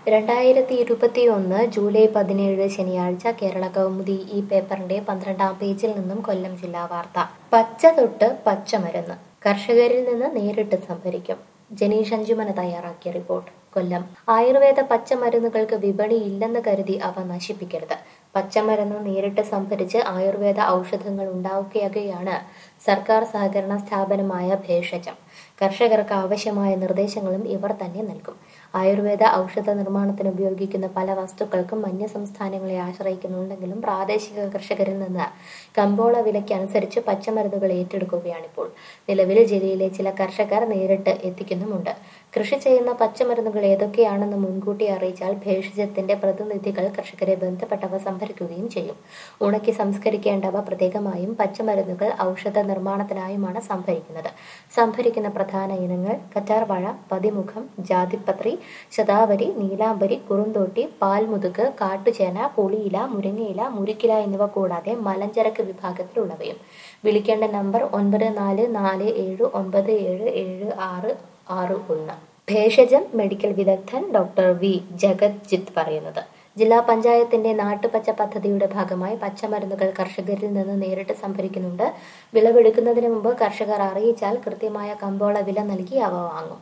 രണ്ടായിരത്തി ഇരുപത്തിയൊന്ന് ജൂലൈ പതിനേഴ് ശനിയാഴ്ച കേരള കൗമുദി ഈ പേപ്പറിന്റെ പന്ത്രണ്ടാം പേജിൽ നിന്നും കൊല്ലം ജില്ലാ വാർത്ത പച്ച തൊട്ട് പച്ചമരുന്ന് കർഷകരിൽ നിന്ന് നേരിട്ട് സംഭരിക്കും ജനീഷ് അഞ്ചുമന തയ്യാറാക്കിയ റിപ്പോർട്ട് കൊല്ലം ആയുർവേദ പച്ചമരുന്നുകൾക്ക് വിപണി ഇല്ലെന്ന് കരുതി അവ നശിപ്പിക്കരുത് പച്ചമരുന്ന് നേരിട്ട് സംഭരിച്ച് ആയുർവേദ ഔഷധങ്ങൾ ഉണ്ടാക്കുകയാണ് സർക്കാർ സഹകരണ സ്ഥാപനമായ ഭേഷജം കർഷകർക്ക് ആവശ്യമായ നിർദ്ദേശങ്ങളും ഇവർ തന്നെ നൽകും ആയുർവേദ ഔഷധ നിർമ്മാണത്തിന് ഉപയോഗിക്കുന്ന പല വസ്തുക്കൾക്കും അന്യ സംസ്ഥാനങ്ങളെ ആശ്രയിക്കുന്നുണ്ടെങ്കിലും പ്രാദേശിക കർഷകരിൽ നിന്ന് കമ്പോള വിലയ്ക്ക് അനുസരിച്ച് പച്ചമരുന്നുകൾ ഏറ്റെടുക്കുകയാണിപ്പോൾ നിലവിൽ ജില്ലയിലെ ചില കർഷകർ നേരിട്ട് എത്തിക്കുന്നുമുണ്ട് കൃഷി ചെയ്യുന്ന പച്ചമരുന്നുകൾ ഏതൊക്കെയാണെന്ന് മുൻകൂട്ടി അറിയിച്ചാൽ ഭേഷജത്തിന്റെ പ്രതിനിധികൾ കർഷകരെ ബന്ധപ്പെട്ടവ സംഭരിക്കുകയും ചെയ്യും ഉണക്കി സംസ്കരിക്കേണ്ടവ പ്രത്യേകമായും പച്ചമരുന്നുകൾ ഔഷധ നിർമ്മാണത്തിനായുമാണ് സംഭരിക്കുന്നത് സംഭരിക്കുന്ന പ്രധാന ഇനങ്ങൾ കറ്റാർവാഴ പതിമുഖം ജാതിപത്രി ശതാവരി നീലാംബരി കുറുന്തോട്ടി പാൽമുതുക് കാട്ടുചേന പുളിയില മുരിങ്ങയില മുരിക്കില എന്നിവ കൂടാതെ മലഞ്ചരക്ക് വിഭാഗത്തിലുള്ളവയും വിളിക്കേണ്ട നമ്പർ ഒൻപത് നാല് നാല് ഏഴ് ഒൻപത് ഏഴ് ഏഴ് ആറ് ആറ് ഒന്ന് ഭേഷജം മെഡിക്കൽ വിദഗ്ധൻ ഡോക്ടർ വി ജഗത്ജിത്ത് പറയുന്നത് ജില്ലാ പഞ്ചായത്തിന്റെ നാട്ടുപച്ച പദ്ധതിയുടെ ഭാഗമായി പച്ചമരുന്നുകൾ കർഷകരിൽ നിന്ന് നേരിട്ട് സംഭരിക്കുന്നുണ്ട് വിളവെടുക്കുന്നതിന് മുമ്പ് കർഷകർ അറിയിച്ചാൽ കൃത്യമായ കമ്പോള വില നൽകി അവ വാങ്ങും